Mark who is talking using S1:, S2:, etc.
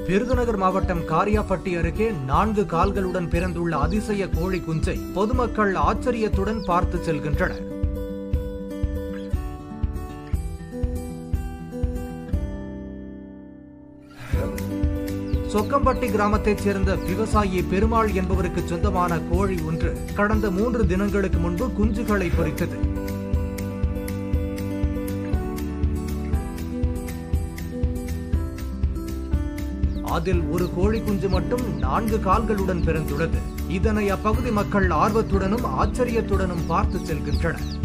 S1: விருதுநகர் மாவட்டம் காரியாப்பட்டி அருகே நான்கு கால்களுடன் பிறந்துள்ள அதிசய கோழி குஞ்சை பொதுமக்கள் ஆச்சரியத்துடன் பார்த்து செல்கின்றனர் சொக்கம்பட்டி கிராமத்தைச் சேர்ந்த விவசாயி பெருமாள் என்பவருக்கு சொந்தமான கோழி ஒன்று கடந்த மூன்று தினங்களுக்கு முன்பு குஞ்சுகளை பொறித்தது அதில் ஒரு கோழி குஞ்சு மட்டும் நான்கு கால்களுடன் பிறந்துள்ளது இதனை அப்பகுதி மக்கள் ஆர்வத்துடனும் ஆச்சரியத்துடனும் பார்த்து செல்கின்றனர்